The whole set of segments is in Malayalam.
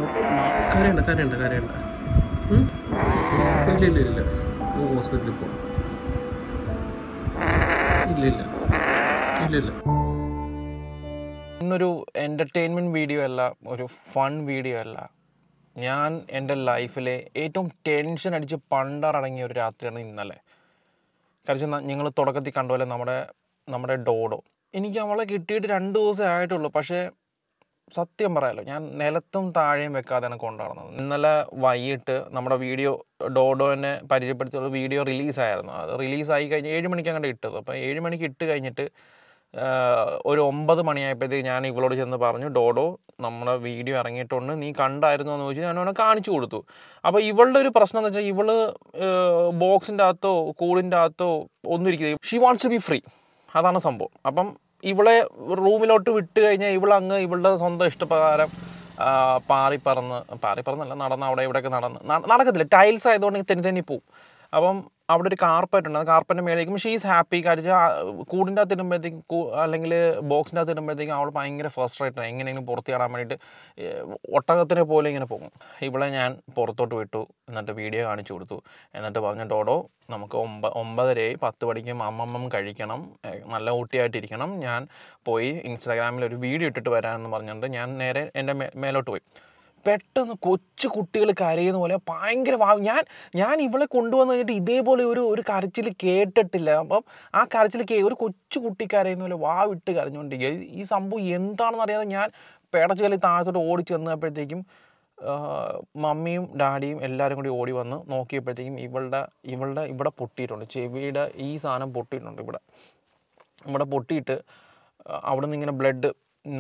കരയണ്ട കരയണ്ട കരയണ്ട ഉം? ഇല്ല ഇല്ല ഇല്ല നമുക്ക് ഹോസ്പിറ്റലിൽ പോകാം ഇല്ല ഇല്ല ഇല്ല ഇല്ല ഇന്നൊരു എൻ്റർടൈൻമെൻറ്റ് വീഡിയോ അല്ല ഒരു ഫൺ വീഡിയോ അല്ല ഞാൻ എൻ്റെ ലൈഫിലെ ഏറ്റവും ടെൻഷൻ അടിച്ച് പണ്ടറടങ്ങിയ ഒരു രാത്രിയാണ് ഇന്നലെ കാരണം നിങ്ങൾ തുടക്കത്തിൽ കണ്ട പോലെ നമ്മുടെ നമ്മുടെ ഡോഡോ എനിക്ക് അവളെ കിട്ടിയിട്ട് രണ്ട് ദിവസമേ ആയിട്ടുള്ളൂ പക്ഷേ സത്യം പറയാലോ ഞാൻ നിലത്തും താഴെയും വെക്കാതെയാണ് കൊണ്ടുനടന്നത് ഇന്നലെ വൈകിട്ട് നമ്മുടെ വീഡിയോ ഡോഡോനെ പരിചയപ്പെടുത്തിയുള്ള വീഡിയോ റിലീസായിരുന്നു അത് റിലീസായി കഴിഞ്ഞ് ഏഴ് മണിക്ക് അങ്ങോട്ട് ഇട്ടത് അപ്പോൾ ഏഴ് മണിക്ക് ഇട്ട് കഴിഞ്ഞിട്ട് ആഹ്, ഒരു ഒമ്പത് മണിയായപ്പോഴത്തേക്ക് ഞാൻ ഇവളോട് ചെന്ന് പറഞ്ഞു ഡോഡോ നമ്മുടെ വീഡിയോ ഇറങ്ങിയിട്ടുണ്ട് നീ കണ്ടായിരുന്നോ എന്ന് ചോദിച്ചു ഞാൻ അവനെ കാണിച്ചു കൊടുത്തു അപ്പോൾ ഇവളുടെ ഒരു പ്രശ്നം എന്ന് വെച്ചാൽ ഇവള് ബോക്സിൻ്റെ അകത്തോ കൂടിൻ്റെ അകത്തോ ഒന്നും ഇരിക്കുന്നത് she wants to be free അതാണ് സംഭവം അപ്പം ഇവളെ റൂമിലോട്ട് വിട്ട് കഴിഞ്ഞാൽ ഇവളങ്ങ് ഇവളുടെ സ്വന്തം ഇഷ്ടപ്രകാരം ആ, പാറി പറന്ന് പാറി പറന്നല്ല നടന്ന് അവിടെ ഇവിടെയൊക്കെ നടന്ന് ന- നടക്കത്തില്ല ടൈൽസ് ആയതുകൊണ്ട് തെന്നി തെന്നി പോവും അപ്പം അവിടെ ഒരു കാർപ്പറ്റ് ഉണ്ട് ആ കാർപ്പറ്റിൻ്റെ മേലേക്കും ഷീസ് ഹാപ്പി കാര്യം കൂടിൻ്റെ അകത്ത് ഇടുമ്പോഴത്തേക്കും അല്ലെങ്കിൽ ബോക്സിൻ്റെ അകത്ത് ഇടുമ്പോഴത്തേക്കും അവൾ ഭയങ്കര ഫസ്ട്രേറ്റ് എങ്ങനെയെങ്കിലും പുറത്ത് കാണാൻ വേണ്ടിയിട്ട് ഏഹ്, ഒട്ടകത്തിനെ പോലെ ഇങ്ങനെ പോകും ഇവളെ ഞാൻ പുറത്തോട്ട് വിട്ടു എന്നിട്ട് വീഡിയോ കാണിച്ചു കൊടുത്തു എന്നിട്ട് പറഞ്ഞു ഡോഡോ നമുക്ക് ഒമ്പ ഒമ്പതരയായി പത്ത് മണിക്കും അമ്മമ്മം കഴിക്കണം ഏഹ്, നല്ല ഊട്ടിയായിട്ടിരിക്കണം ഞാൻ പോയി ഇൻസ്റ്റാഗ്രാമിൽ ഒരു വീഡിയോ ഇട്ടിട്ട് വരാമെന്ന് പറഞ്ഞുകൊണ്ട് ഞാൻ നേരെ എൻ്റെ മേ മേലോട്ട് പോയി പെട്ടെന്ന് കൊച്ചു കുട്ടികൾ കരയുന്ന പോലെ ഭയങ്കര വാ ഞാൻ ഞാൻ ഇവളെ കൊണ്ടുവന്ന് കഴിഞ്ഞിട്ട് ഇതേപോലെ ഒരു ഒരു കരച്ചിൽ കേട്ടിട്ടില്ല അപ്പം ആ കരച്ചിൽ കേ ഒരു കൊച്ചു കുട്ടി കരയുന്ന പോലെ വാ വിട്ട് കരഞ്ഞുകൊണ്ടിരിക്കുക ഈ- ഈ സംഭവം എന്താണെന്ന് അറിയാതെ ഞാൻ പേടച്ച് കളി താഴത്തോട്ട് ഓടി ചെന്നപ്പോഴത്തേക്കും ആഹ്, മമ്മിയും ഡാഡിയും എല്ലാവരും കൂടി ഓടി വന്ന് നോക്കിയപ്പോഴത്തേക്കും ഇവളുടെ ഇവളുടെ ഇവിടെ പൊട്ടിയിട്ടുണ്ട് ചെവിയുടെ ഈ സാധനം പൊട്ടിയിട്ടുണ്ട് ഇവിടെ ഇവിടെ പൊട്ടിയിട്ട് അഹ് അവിടെ നിന്ന് ഇങ്ങനെ ബ്ലഡ്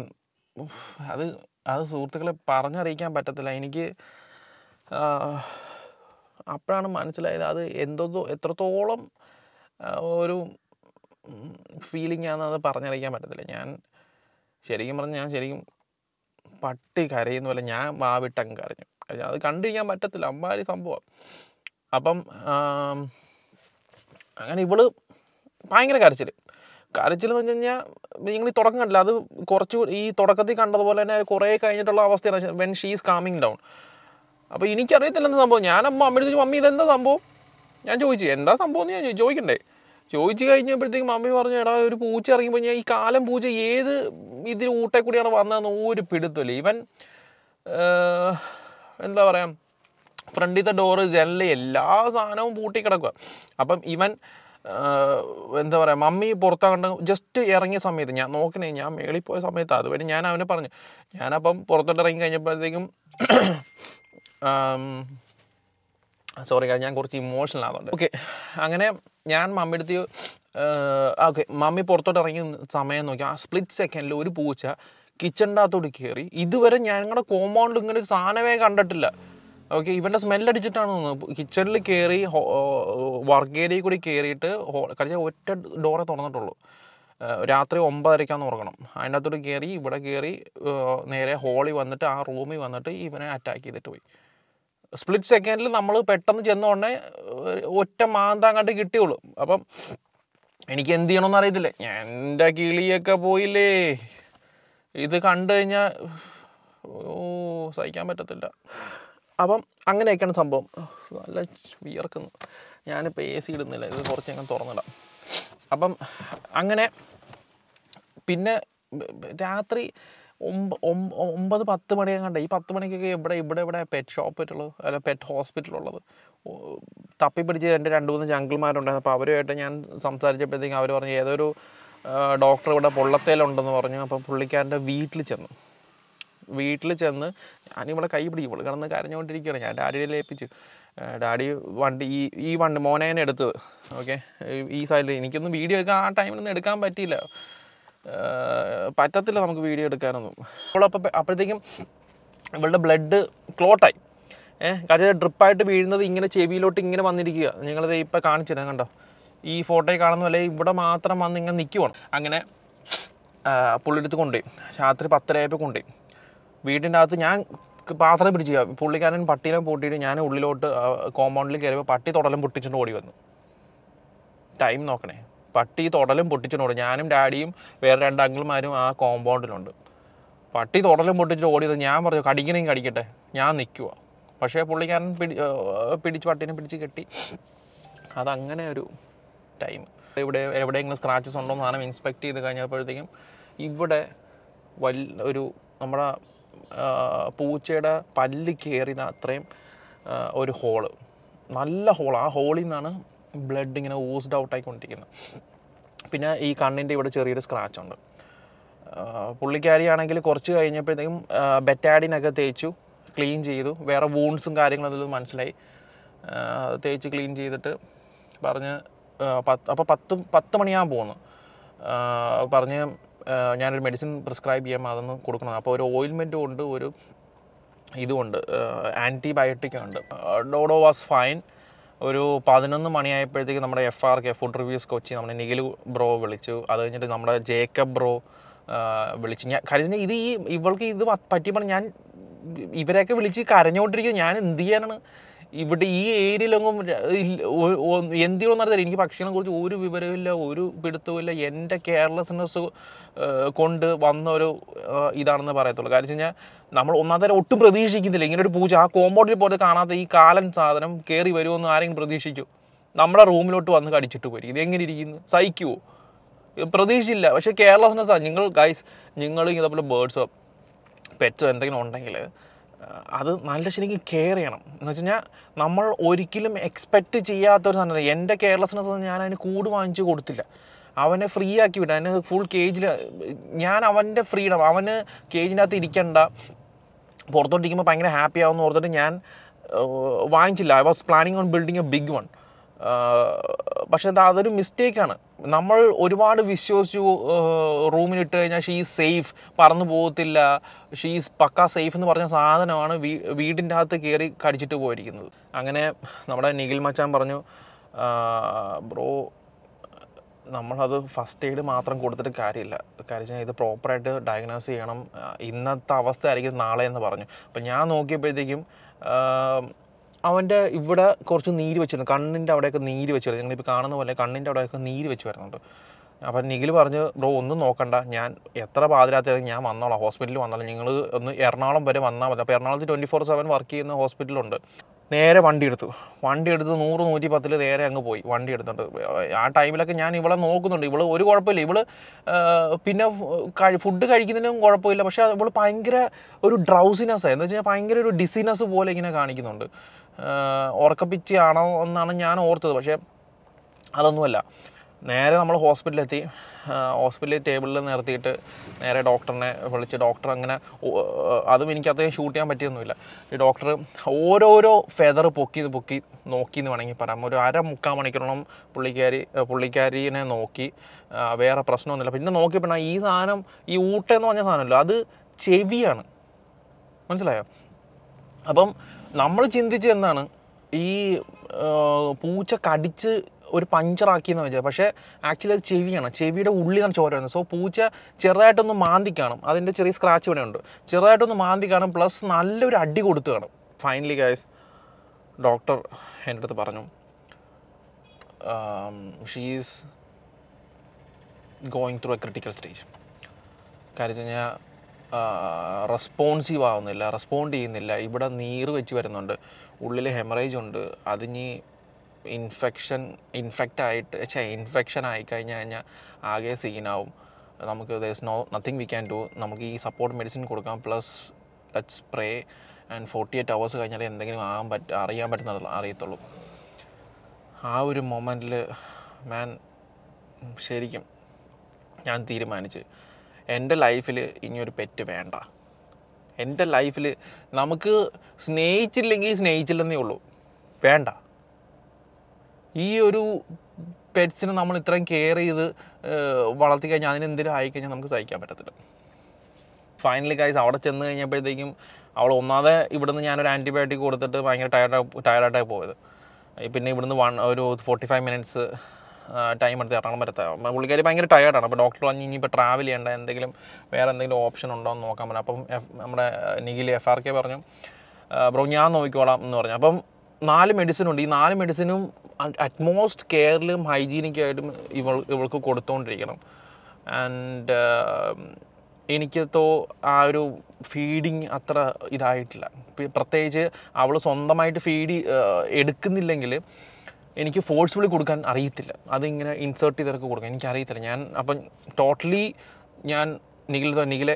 അത് അത് സുഹൃത്തുക്കളെ പറഞ്ഞറിയിക്കാൻ പറ്റത്തില്ല എനിക്ക് ആഹ്, അപ്പോഴാണ് മനസ്സിലായത് അത് എന്തോ എത്രത്തോളം ആഹ്, ഒരു ഫീലിംഗ് ആണെന്ന് അത് പറഞ്ഞറിയിക്കാൻ പറ്റത്തില്ല ഞാൻ ശരിക്കും പറഞ്ഞാൽ ഞാൻ ശരിക്കും പട്ടി കരയുന്ന പോലെ ഞാൻ വാവിട്ടങ്ങ് കരഞ്ഞു കാര്യം അത് കണ്ടിരിക്കാൻ പറ്റത്തില്ല അമ്മാരി സംഭവം അപ്പം ആം, അങ്ങനെ ഇവള് ഭയങ്കര കരച്ചിൽ കരച്ചിൽ എന്ന് വെച്ച് കഴിഞ്ഞാൽ നിങ്ങൾ ഈ തുടക്കം കണ്ടില്ല അത് കുറച്ച് ഈ തുടക്കത്തിൽ കണ്ടതുപോലെ തന്നെ കുറേ കഴിഞ്ഞിട്ടുള്ള അവസ്ഥയാണ് വെൻ ഷീസ് കാമിങ് ഡൗൺ അപ്പോൾ എനിക്കറിയത്തില്ല എന്താ സംഭവം ഞാൻ അമ്മ അമ്മയുടെ ചോദിച്ചു മമ്മി ഇതെന്താ സംഭവം ഞാൻ ചോദിച്ചു എന്താ സംഭവം എന്ന് ഞാൻ ചോ- ചോദിക്കണ്ടേ ചോദിച്ചു കഴിഞ്ഞപ്പോഴത്തേക്കും മമ്മി പറഞ്ഞു എടാ ഒരു പൂച്ച ഇറങ്ങിയപ്പോൾ ഞാൻ ഈ കാലം പൂച്ച ഏത് ഇതിൽ ഊട്ടെ കൂടിയാണ് വന്നതെന്ന് ഒരു പിടുത്തമില്ല ഇവൻ ഏഹ്, എന്താ പറയുക ഫ്രണ്ടിലത്തെ ഡോറ് ജനല് എല്ലാ സാധനവും പൂട്ടി കിടക്കുക അപ്പം ഇവൻ ആഹ്, എന്താ പറയുക മമ്മി പുറത്താകണ്ട ജസ്റ്റ് ഇറങ്ങിയ സമയത്ത് ഞാൻ നോക്കണേ ഞാൻ മേളിൽ പോയ സമയത്ത് അതുവരെ ഞാൻ അവനെ പറഞ്ഞു ഞാനപ്പം പുറത്തോട്ട് ഇറങ്ങി കഴിഞ്ഞപ്പോഴത്തേക്കും സോറി ഞാൻ കുറച്ച് ഇമോഷണൽ ആകുന്നുണ്ട് ഓക്കെ അങ്ങനെ ഞാൻ മമ്മിയുടെ അടുത്ത് ഓക്കെ മമ്മി പുറത്തോട്ട് ഇറങ്ങിയ സമയം നോക്കി ആ സ്പ്ലിറ്റ് സെക്കൻഡിൽ ഒരു പൂച്ച കിച്ചണിൻ്റെ അകത്തോട്ട് കയറി ഇതുവരെ ഞങ്ങളുടെ കോമ്പൗണ്ടിൽ ഇങ്ങനെ ഒരു സാധനമേ കണ്ടിട്ടില്ല ഓക്കെ ഇവൻ്റെ സ്മെല്ലടിച്ചിട്ടാണ് തോന്നുന്നത് കിച്ചണിൽ കയറി വർക്ക് ഏരിയയിൽ കൂടി കയറിയിട്ട് കഴിഞ്ഞ ഒറ്റ ഡോറെ തുറന്നിട്ടുള്ളൂ ഏഹ് രാത്രി ഒമ്പതരയ്ക്കാന്ന് ഓർക്കണം അതിൻ്റെ അകത്തോട്ട് കയറി ഇവിടെ കയറി ഏഹ് നേരെ ഹോളിൽ വന്നിട്ട് ആ റൂമിൽ വന്നിട്ട് ഇവനെ അറ്റാക്ക് ചെയ്തിട്ട് പോയി സ്പ്ലിറ്റ് സെക്കൻഡിൽ നമ്മൾ പെട്ടെന്ന് ചെന്ന ഉടനെ ഏഹ് ഒറ്റ മാന്താങ്ങാണ്ട് കിട്ടിയുള്ളൂ അപ്പം എനിക്ക് എന്ത് ചെയ്യണമെന്ന് അറിയത്തില്ല ഞാൻ എൻ്റെ കിളിയൊക്കെ പോയില്ലേ ഇത് കണ്ടു കഴിഞ്ഞാൽ ഓ സഹിക്കാൻ പറ്റത്തില്ല അപ്പം അങ്ങനെയൊക്കെയാണ് സംഭവം നല്ല വിയർക്കുന്നു ഞാനിപ്പോൾ എ സി ഇടുന്നില്ല ഇത് കുറച്ച് ഞങ്ങൾ തുറന്നിടാം അപ്പം അങ്ങനെ പിന്നെ ബ- ബ- രാത്രി ഒമ്പ ഒമ്പ- ഒമ്പത് പത്ത് മണിയാകണ്ട ഈ പത്ത് മണിക്കൊക്കെ ഇവിടെ ഇവിടെ ഇവിടെ പെറ്റ് ഷോപ്പിട്ടുള്ളത് അല്ല പെറ്റ് ഹോസ്പിറ്റലുള്ളത് തപ്പിപ്പിടിച്ച് എൻ്റെ രണ്ട് മൂന്ന് ജങ്കിൾമാരുണ്ടായിരുന്നു അപ്പോൾ അവരുമായിട്ട് ഞാൻ സംസാരിച്ചപ്പോഴത്തേക്കും അവർ പറഞ്ഞു ഏതൊരു ഡോക്ടർ ഇവിടെ പൊള്ളത്തേലുണ്ടെന്ന് പറഞ്ഞു അപ്പോൾ പുള്ളിക്കാരൻ്റെ വീട്ടിൽ ചെന്നു വീട്ടിൽ ചെന്ന് ഞാനിവിടെ കൈ പിടിക്കും ഇവള് കിടന്ന് കരഞ്ഞുകൊണ്ടിരിക്കുകയാണ് ഞാൻ ഡാഡിയെ ഏൽപ്പിച്ചു ഏഹ് ഡാഡി വണ്ടി ഈ ഈ വണ്ടി മോനേനെ എടുത്തത് ഓക്കെ ഈ സൈഡിൽ എനിക്കൊന്നും വീഡിയോ ഒക്കെ ആ ടൈമിലൊന്നും എടുക്കാൻ പറ്റിയില്ല ഏഹ് പറ്റത്തില്ല നമുക്ക് വീഡിയോ എടുക്കാനൊന്നും അവളപ്പോൾ അപ്പോഴത്തേക്കും ഇവളുടെ ബ്ലഡ് ക്ലോട്ടായി ഏഹ് കാര്യം ഡ്രിപ്പായിട്ട് വീഴുന്നത് ഇങ്ങനെ ചെവിയിലോട്ട് ഇങ്ങനെ വന്നിരിക്കുക നിങ്ങളിത് ഇപ്പോൾ കാണിച്ചു തരാം കണ്ടോ ഈ ഫോട്ടോയിൽ കാണുന്ന പോലെ ഇവിടെ മാത്രം വന്ന് ഇങ്ങനെ നിൽക്കുവാണ് അങ്ങനെ പുള്ളിയെടുത്ത് കൊണ്ടുപോയി രാത്രി പത്തരയായപ്പോൾ കൊണ്ടുപോയി വീടിൻ്റെ അകത്ത് ഞാൻ ക- പാത്രം പിടിച്ച് പുള്ളിക്കാരൻ പട്ടീനെ പൂട്ടിയിട്ട് ഞാൻ ഉള്ളിലോട്ട് കോമ്പൗണ്ടിൽ കയറിയപ്പോൾ പട്ടി തുടലും പൊട്ടിച്ചിട്ട് ഓടി വന്നു ടൈം നോക്കണേ പട്ടി തുടലും പൊട്ടിച്ചിട്ട് ഓടി ഞാനും ഡാഡിയും വേറെ രണ്ട് അങ്കിൾമാരും ആ കോമ്പൗണ്ടിലുണ്ട് പട്ടി തുടലും പൊട്ടിച്ചിട്ട് ഓടിയത് ഞാൻ പറഞ്ഞു കടിക്കണമെങ്കിൽ കടിക്കട്ടെ ഞാൻ നിൽക്കുക പക്ഷേ പുള്ളിക്കാരൻ പിടി ഏർ പിടിച്ച് പട്ടീനെ പിടിച്ച് കെട്ടി അതങ്ങനെ ഒരു ടൈം ഇവിടെ എവിടെയെങ്കിലും സ്ക്രാച്ചസ് ഉണ്ടോ എന്ന് സാധനം ഇൻസ്പെക്ട് ചെയ്ത് കഴിഞ്ഞപ്പോഴത്തേക്കും ഇവിടെ വൽ ഒരു നമ്മുടെ ആ, പൂച്ചയുടെ പല്ല് കയറിയ അത്രയും ആ, ഒരു ഹോള് നല്ല ഹോൾ ആ ഹോളിൽ നിന്നാണ് ബ്ലഡ് ഇങ്ങനെ ഊസ്ഡ് ഔട്ട് ആയിക്കൊണ്ടിരിക്കുന്നത് പിന്നെ ഈ കണ്ണിൻ്റെ ഇവിടെ ചെറിയൊരു സ്ക്രാച്ച് ഉണ്ട് ആ, പുള്ളിക്കാരിയാണെങ്കിൽ കുറച്ച് കഴിഞ്ഞപ്പോഴത്തേക്കും ബെറ്റാഡിനൊക്കെ തേച്ചു ക്ലീൻ ചെയ്തു വേറെ വൂൺസും കാര്യങ്ങളും അതിൽ മനസ്സിലായി ആ, തേച്ച് ക്ലീൻ ചെയ്തിട്ട് പറഞ്ഞ് ആ, പത്ത് അപ്പോൾ പത്ത് പത്ത് മണിയാകാൻ പോകുന്നു ആ, പറഞ്ഞ് ആ, ഞാനൊരു മെഡിസിൻ പ്രിസ്ക്രൈബ് ചെയ്യാൻ അതൊന്ന് കൊടുക്കണം അപ്പോൾ ഒരു ഓയിൽമെൻറ്റും ഉണ്ട് ഒരു ഇതുമുണ്ട് ആൻറ്റിബയോട്ടിക് ഉണ്ട് ഡോഡോ വാസ് ഫൈൻ ഒരു പതിനൊന്ന് മണിയായപ്പോഴത്തേക്ക് നമ്മുടെ F R K food reviews Kochi നമ്മുടെ നിഖിൽ ബ്രോ വിളിച്ചു അത് കഴിഞ്ഞിട്ട് നമ്മുടെ ജേക്കബ് ബ്രോ വിളിച്ചു ഞാൻ കാര്യം ഇത് ഈ ഇവൾക്ക് ഇത് പറ്റിയപ്പോൾ ഞാൻ ഇവരെയൊക്കെ വിളിച്ച് കരഞ്ഞുകൊണ്ടിരിക്കും ഞാൻ എന്ത് ചെയ്യാനാണ് ഇവിടെ ഈ ഏരിയയിലൊന്നും എന്തിനൊന്നും അറിയില്ല എനിക്ക് പക്ഷികളെ കുറിച്ച് ഒരു വിവരമില്ല ഒരു പിടുത്തവുമില്ല എൻ്റെ കെയർലെസ്നെസ് കൊണ്ട് വന്ന ഒരു ആ, ഇതാണെന്ന് പറയത്തുള്ളൂ കാര്യം വെച്ച് കഴിഞ്ഞാൽ നമ്മൾ ഒന്നാമത്തെ ഒട്ടും പ്രതീക്ഷിക്കുന്നില്ല ഇങ്ങനെ ഒരു പൂജ ആ കോമ്പൗണ്ടിൽ പോയിട്ട് കാണാത്ത ഈ കാലൻ സാധനം കയറി വരുമെന്ന് ആരെങ്കിലും പ്രതീക്ഷിച്ചു നമ്മുടെ റൂമിലോട്ട് വന്ന് കടിച്ചിട്ട് പോയി ഇത് എങ്ങനെ ഇരിക്കുന്നു സഹിക്കുമോ പ്രതീക്ഷിച്ചില്ല പക്ഷേ കെയർലെസ്നെസ് ആണ് നിങ്ങൾ ഗൈസ് നിങ്ങൾ ഇതേപോലെ ബേർഡ്സോ പെറ്റോ എന്തെങ്കിലും ഉണ്ടെങ്കിൽ അത് നല്ല ശരിക്കും കെയർ ചെയ്യണം എന്ന് വെച്ച് കഴിഞ്ഞാൽ നമ്മൾ ഒരിക്കലും എക്സ്പെക്റ്റ് ചെയ്യാത്തൊരു സാധനം എൻ്റെ കെയർലെസ്നെസ് ഞാൻ അതിന് കൂട് വാങ്ങിച്ചു കൊടുത്തില്ല അവനെ ഫ്രീ ആക്കി വിടാം അതിന് ഫുൾ കേജിൽ ഞാൻ അവൻ്റെ ഫ്രീഡം അവന് കേജിൻ്റെ അകത്ത് ഇരിക്കണ്ട പുറത്തോട്ടിരിക്കുമ്പോൾ ഭയങ്കര ഹാപ്പി ആവുമെന്ന് ഓർത്തിട്ട് ഞാൻ ഏർ, വാങ്ങിച്ചില്ല I was planning on building a big one പക്ഷെ എന്താ അതൊരു മിസ്റ്റേക്കാണ് നമ്മൾ ഒരുപാട് വിശ്വസിച്ചു റൂമിലിട്ട് കഴിഞ്ഞാൽ ഷീ സേഫ് പറന്നു പോകത്തില്ല ഷീസ് പക്ക സേഫ് എന്ന് പറഞ്ഞ സാധനമാണ് വീ വീടിൻ്റെ അകത്ത് കയറി കടിച്ചിട്ട് പോയിരിക്കുന്നത് അങ്ങനെ നമ്മുടെ നിഖിൽ മച്ചാൻ പറഞ്ഞു ബ്രോ നമ്മളത് ഫസ്റ്റ് എയ്ഡ് മാത്രം കൊടുത്തിട്ട് കാര്യമില്ല കാര്യം വെച്ചാൽ ഇത് പ്രോപ്പറായിട്ട് ഡയഗ്നോസ് ചെയ്യണം ആ, ഇന്നത്തെ അവസ്ഥ ആയിരിക്കും നാളെ എന്ന് പറഞ്ഞു അപ്പം ഞാൻ നോക്കിയപ്പോഴത്തേക്കും അവൻ്റെ ഇവിടെ കുറച്ച് നീര് വെച്ചിരുന്നു കണ്ണിൻ്റെ അവിടെയൊക്കെ നീര് വെച്ചിരുന്നു നിങ്ങളിപ്പോൾ കാണുന്ന പോലെ കണ്ണിൻ്റെ അവിടെയൊക്കെ നീര് വെച്ച് വരുന്നുണ്ട് അപ്പം നിഖിൽ പറഞ്ഞു ബ്രോ ഒന്നും നോക്കണ്ട ഞാൻ എത്ര പാതിരാത്രി ഞാൻ വന്നോളാം ഹോസ്പിറ്റലിൽ വന്നോളാം നിങ്ങൾ ഒന്ന് എറണാകുളം വരെ വന്നാൽ മതി അപ്പോൾ എറണാകുളത്ത് ട്വൻറ്റി ഫോർ സെവൻ വർക്ക് ചെയ്യുന്ന ഹോസ്പിറ്റലുണ്ട് നേരെ വണ്ടി എടുത്തു വണ്ടി എടുത്ത് നൂറ് നൂറ്റി പത്തിൽ നേരെ അങ്ങ് പോയി വണ്ടി എടുത്തിട്ട് ആ ടൈമിലൊക്കെ ഞാൻ ഇവളെ നോക്കുന്നുണ്ട് ഇവള് ഒരു കുഴപ്പമില്ല ഇവള് ആ, പിന്നെ ഫുഡ് കഴിക്കുന്നതിനും കുഴപ്പമില്ല പക്ഷെ ഇവള് ഭയങ്കര ഒരു ഡ്രൗസിനെസ് എന്ന് വെച്ചാൽ ഭയങ്കര ഒരു ഡിസിനെസ് പോലെ ഇങ്ങനെ കാണിക്കുന്നുണ്ട് ഉറക്കപ്പിച്ചാണോ എന്നാണ് ഞാൻ ഓർത്തത് പക്ഷേ അതൊന്നുമല്ല നേരെ നമ്മൾ ഹോസ്പിറ്റലിലെത്തി ഹോസ്പിറ്റലിൽ ടേബിളിൽ നിർത്തിയിട്ട് നേരെ ഡോക്ടറിനെ വിളിച്ച് ഡോക്ടർ അങ്ങനെ ഓ- അതും എനിക്ക് അത്രയും ഷൂട്ട് ചെയ്യാൻ പറ്റിയൊന്നുമില്ല ഈ ഡോക്ടർ ഓരോരോ ഫെദർ പൊക്കി പൊക്കി നോക്കി എന്ന് വേണമെങ്കിൽ പറയാം ഒരു അര മുക്കാൽ മണിക്കൂറോളം പുള്ളിക്കാരി പുള്ളിക്കാരിനെ നോക്കി ആ, വേറെ പ്രശ്നമൊന്നുമില്ല പിന്നെ നോക്കിയപ്പോൾ ഈ സാധനം ഈ ഊട്ട എന്ന് പറഞ്ഞ സാധനമല്ലോ അത് ചെവിയാണ് മനസ്സിലായോ അപ്പം നമ്മൾ ചിന്തിച്ച് എന്താണ് ഈ ആ, പൂച്ച കടിച്ച് ഒരു പഞ്ചറാക്കി എന്ന് വെച്ചാൽ പക്ഷേ ആക്ച്വലി അത് ചെവിയാണ് ചെവിയുടെ ഉള്ളിലാണ് ചോര വരുന്നത് സോ പൂച്ച ചെറുതായിട്ടൊന്ന് മാന്തി കാണും അതിൻ്റെ ചെറിയ സ്ക്രാച്ച് ഇവിടെ ഉണ്ട് ചെറുതായിട്ടൊന്ന് മാന്തി കാണും പ്ലസ് നല്ലൊരു അടി കൊടുത്ത് കാണും ഫൈനലി ഗൈസ് ഡോക്ടർ എൻ്റെ അടുത്ത് പറഞ്ഞു she's going through a critical stage കാര്യം വെച്ച് കഴിഞ്ഞാൽ റെസ്പോൺസീവ് ആവുന്നില്ല റെസ്പോണ്ട് ചെയ്യുന്നില്ല ഇവിടെ നീര് വെച്ച് വരുന്നുണ്ട് ഉള്ളിൽ ഹെമറേജ് ഉണ്ട് അതിനി ഇൻഫെക്ഷൻ ഇൻഫെക്റ്റ് ആയിട്ട് ഛേ ഇൻഫെക്ഷൻ ആയി കഴിഞ്ഞ് കഴിഞ്ഞാൽ ആകെ സീനാവും നമുക്ക് there's no nothing we can do നമുക്ക് ഈ സപ്പോർട്ട് മെഡിസിൻ കൊടുക്കാം plus let spray and forty eight hours കഴിഞ്ഞാൽ എന്തെങ്കിലും ആകാൻ പറ്റ അറിയാൻ പറ്റുന്നത് അറിയത്തുള്ളൂ ആ ഒരു മൊമെൻറ്റിൽ മാൻ ശരിക്കും ഞാൻ തീരുമാനിച്ച് എൻ്റെ ലൈഫിൽ ഇനിയൊരു പെറ്റ് വേണ്ട എൻ്റെ ലൈഫിൽ നമുക്ക് സ്നേഹിച്ചില്ലെങ്കിൽ സ്നേഹിച്ചില്ലെന്നേ ഉള്ളൂ വേണ്ട ഈ ഒരു പെറ്റ്സിനെ നമ്മൾ ഇത്രയും കെയർ ചെയ്ത് ഏഹ്, വളർത്തി കഴിഞ്ഞാൽ അതിന് എന്തെങ്കിലും ആയിക്കഴിഞ്ഞാൽ നമുക്ക് സഹിക്കാൻ പറ്റത്തില്ല ഫൈനലി ഗൈസ് അവിടെ ചെന്ന് കഴിഞ്ഞപ്പോഴത്തേക്കും അവൾ ഒന്നാതെ ഇവിടുന്ന് ഞാനൊരു ആൻറ്റിബയോട്ടിക് കൊടുത്തിട്ട് ഭയങ്കര ടയർഡായി ടയർഡായിട്ടായി പോയത് ഈ പിന്നെ ഇവിടുന്ന് വൺ ഒരു ഫോർട്ടി ഫൈവ് മിനിറ്റ്സ് ടൈം എടുത്ത് എറണാകുളം വരത്തെ പുള്ളിക്കാരി ഭയങ്കര ടയർഡാണ് അപ്പോൾ ഡോക്ടർ പറഞ്ഞ് ഇനിയിപ്പോൾ ട്രാവൽ ചെയ്യേണ്ട എന്തെങ്കിലും വേറെ എന്തെങ്കിലും ഓപ്ഷൻ ഉണ്ടോ എന്ന് നോക്കാൻ പറഞ്ഞു അപ്പം എഫ്- നമ്മുടെ നിഖിൽ എഫ് ആർ കെ പറഞ്ഞു ബ്രോ ഞാൻ നോക്കിക്കോളാം എന്ന് പറഞ്ഞു അപ്പം നാല് മെഡിസിൻ ഉണ്ട് ഈ നാല് മെഡിസിനും അറ്റ്മോസ്റ്റ് കെയറിലും ഹൈജീനിക്കായിട്ടും ഇവൾ ഇവൾക്ക് കൊടുത്തുകൊണ്ടിരിക്കണം ആൻഡ് എനിക്ക് തോ ആ ഒരു ഫീഡിങ് അത്ര ഇതായിട്ടില്ല പി- പ്രത്യേകിച്ച് അവൾ സ്വന്തമായിട്ട് ഫീഡ് എടുക്കുന്നില്ലെങ്കിൽ എനിക്ക് ഫോഴ്സ്ഫുള്ളി കൊടുക്കാൻ അറിയത്തില്ല അതിങ്ങനെ ഇൻസേർട്ട് ചെയ്തൊക്കെ കൊടുക്കാൻ എനിക്ക് അറിയത്തില്ല ഞാൻ അപ്പം ടോട്ടലി ഞാൻ നിഖിൽ നിഖിലെ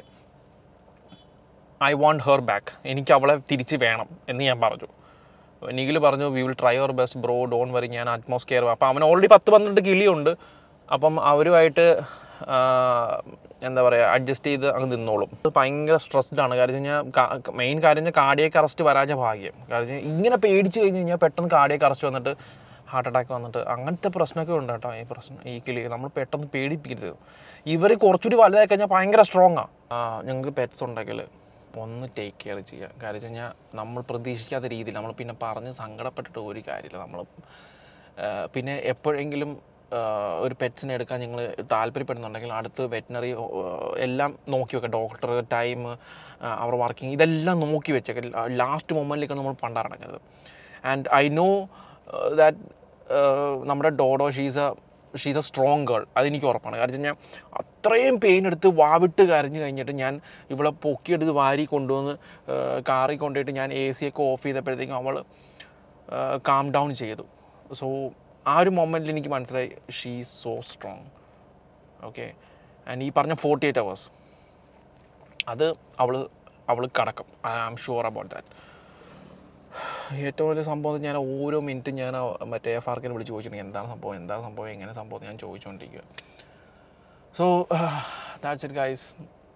ഐ വാണ്ട് ഹെർ ബാക്ക് എനിക്ക് അവളെ തിരിച്ച് വേണം എന്ന് ഞാൻ പറഞ്ഞു നിഖിൽ പറഞ്ഞു we will try your best bro don't worry ഞാൻ അറ്റ്മോസ്ഫിയർ അപ്പം അവൻ ഓൾറെഡി പത്ത് പന്ത്രണ്ട് കിളിയുണ്ട് അപ്പം അവരുമായിട്ട് ആ, എന്താ പറയുക അഡ്ജസ്റ്റ് ചെയ്ത് അങ്ങ് നിന്നോളും അത് ഭയങ്കര സ്ട്രെസ്ഡ് ആണ് കാര്യം കഴിഞ്ഞാൽ മെയിൻ കാര്യം കഴിഞ്ഞാൽ കാർഡിയേക്ക് അറസ്റ്റ് വരാച്ച ഭാഗ്യം കാര്യം വെച്ചാൽ ഇങ്ങനെ പേടിച്ച് കഴിഞ്ഞ് കഴിഞ്ഞാൽ പെട്ടെന്ന് കാർഡിയേക്ക് അറസ്റ്റ് വന്നിട്ട് ഹാർട്ട് അറ്റാക്ക് വന്നിട്ട് അങ്ങനത്തെ പ്രശ്നമൊക്കെ ഉണ്ട് കേട്ടോ ഈ പ്രശ്നം ഈ കിളി നമ്മൾ പെട്ടെന്ന് പേടിപ്പിക്കരുത് ഇവർ കുറച്ചുകൂടി വലുതായി കഴിഞ്ഞാൽ ഭയങ്കര സ്ട്രോങ്ങാണ് ഞങ്ങൾക്ക് പെറ്റ്സ് ഉണ്ടെങ്കിൽ ഒന്ന് ടേക്ക് കെയർ ചെയ്യുക കാര്യം വെച്ച് കഴിഞ്ഞാൽ നമ്മൾ പ്രതീക്ഷിക്കാത്ത രീതിയിൽ നമ്മൾ പിന്നെ പറഞ്ഞ് സങ്കടപ്പെട്ടിട്ട് ഒരു കാര്യമില്ല നമ്മൾ പിന്നെ എപ്പോഴെങ്കിലും ആ, ഒരു പെറ്റ്സിനെ എടുക്കാൻ നിങ്ങൾ താല്പര്യപ്പെടുന്നുണ്ടെങ്കിൽ അടുത്ത് വെറ്റിനറി എല്ലാം നോക്കി വെക്കുക ഡോക്ടർ ടൈം അവർ വർക്കിംഗ് ഇതെല്ലാം നോക്കി വെച്ചേക്ക ലാസ്റ്റ് മൊമെൻറ്റിലേക്കാണ് നമ്മൾ പണ്ടാറടങ്ങരുത് ആൻഡ് ഐ നോ ദാറ്റ് നമ്മുടെ Dodo she's a she's a strong girl അതെനിക്ക് ഉറപ്പാണ് കാരണം വെച്ച് കഴിഞ്ഞാൽ അത്രയും പെയിൻ എടുത്ത് വാവിട്ട് കരഞ്ഞു കഴിഞ്ഞിട്ട് ഞാൻ ഇവളെ പൊക്കിയെടുത്ത് വാരി കൊണ്ടുവന്ന് കാറിൽ കൊണ്ടുപോയിട്ട് ഞാൻ എ സി ഒക്കെ ഓഫ് ചെയ്തപ്പോഴത്തേക്കും അവൾ കാം ഡൗൺ ചെയ്തു സോ ആ ഒരു മൊമെൻറ്റിൽ എനിക്ക് മനസ്സിലായി she is so strong okay and ഈ പറഞ്ഞ ഫോർട്ടി എയ്റ്റ് അവേഴ്സ് അത് അവൾ അവൾ കടക്കും I am sure about that ഏറ്റവും വലിയ സംഭവം ഞാൻ ഓരോ മിനിറ്റും ഞാൻ ആ മറ്റേ എഫ് ആർക്കിനെ വിളിച്ച് ചോദിച്ചിട്ടുണ്ട് എന്താണ് സംഭവം എന്താണ് സംഭവം എങ്ങനെ സംഭവം എന്ന് ഞാൻ ചോദിച്ചുകൊണ്ടിരിക്കുക സോ ദാറ്റ്സ് ഇറ്റ് ഗൈസ്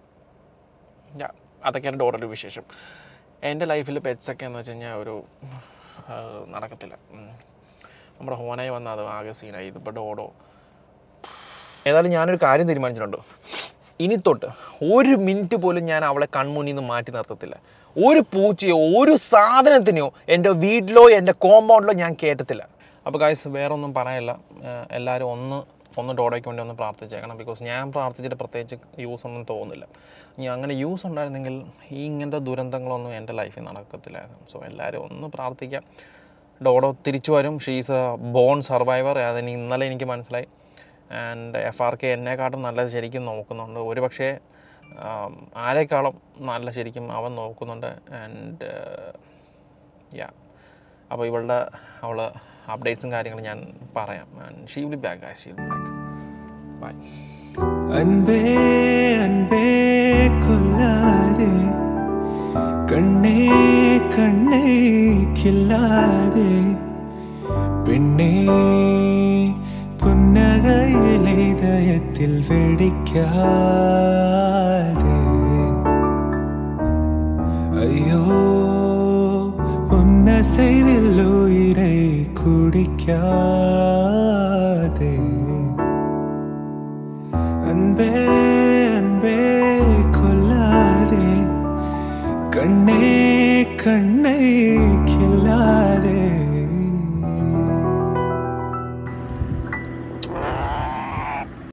അതൊക്കെയാണ് ഡോറൊരു വിശേഷം എൻ്റെ ലൈഫിൽ പെറ്റ്സൊക്കെ എന്ന് വെച്ച് കഴിഞ്ഞാൽ ഒരു ആ, നടക്കത്തില്ല ഉം. നമ്മുടെ ഹോനായി വന്ന അത് ആകെ സീനായി ഇതിപ്പോൾ ഡോഡോ ഏതായാലും ഞാനൊരു കാര്യം തീരുമാനിച്ചിട്ടുണ്ട് ഇനി തൊട്ട് ഒരു മിനിറ്റ് പോലും ഞാൻ അവളെ കൺമുന്നിൽ നിന്ന് മാറ്റി നിർത്തത്തില്ല ഒരു പൂച്ചയോ ഒരു സാധനത്തിനെയോ എൻ്റെ വീട്ടിലോ എൻ്റെ കോമ്പൗണ്ടിലോ ഞാൻ കയറ്റത്തില്ല അപ്പോൾ ഗായ്സ് വേറെ ഒന്നും പറയാനില്ല ഏഹ് എല്ലാവരും ഒന്ന് ഒന്ന് ഡോഡോയ്ക്ക് വേണ്ടി ഒന്ന് പ്രാർത്ഥിച്ചേക്കണം ബിക്കോസ് ഞാൻ പ്രാർത്ഥിച്ചിട്ട് പ്രത്യേകിച്ച് യൂസ് ഒന്നും തോന്നുന്നില്ല ഇനി അങ്ങനെ യൂസ് ഉണ്ടായിരുന്നെങ്കിൽ ഈ ഇങ്ങനത്തെ ദുരന്തങ്ങളൊന്നും എൻ്റെ ലൈഫിൽ നടക്കത്തില്ലായിരുന്നു സോ എല്ലാവരും ഒന്ന് പ്രാർത്ഥിക്കാം ഡോഡോ തിരിച്ചു വരും ഷീസ് എ ബോൺ സർവൈവർ അതിന് ഇന്നലെ എനിക്ക് മനസ്സിലായി ആൻഡ് എഫ് ആർ കെ എന്നെക്കാട്ടും നല്ല ശരിക്കും നോക്കുന്നുണ്ട് ഒരു പക്ഷേ ആരെക്കാളും നല്ല ശരിക്കും അവൻ നോക്കുന്നുണ്ട് ആൻഡ് യാ അപ്പോൾ ഇവളുടെ അവൾ അപ്ഡേറ്റ്സും കാര്യങ്ങളും ഞാൻ പറയാം and she will back she will back bye അൻപേ അൻപേ കൊല്ലാതെ കണ്ണേ കണ്ണേ കില്ലാതെ പെണ്ണേ പുന്നകയിലെ ദയത്തിൽ വെടിക്കാതെ ஐயோ உன்னை செய்வில் உயிரை குடிக்காதே அன்பே அன்பே கொல்லாதே கண்ணே கண்ணை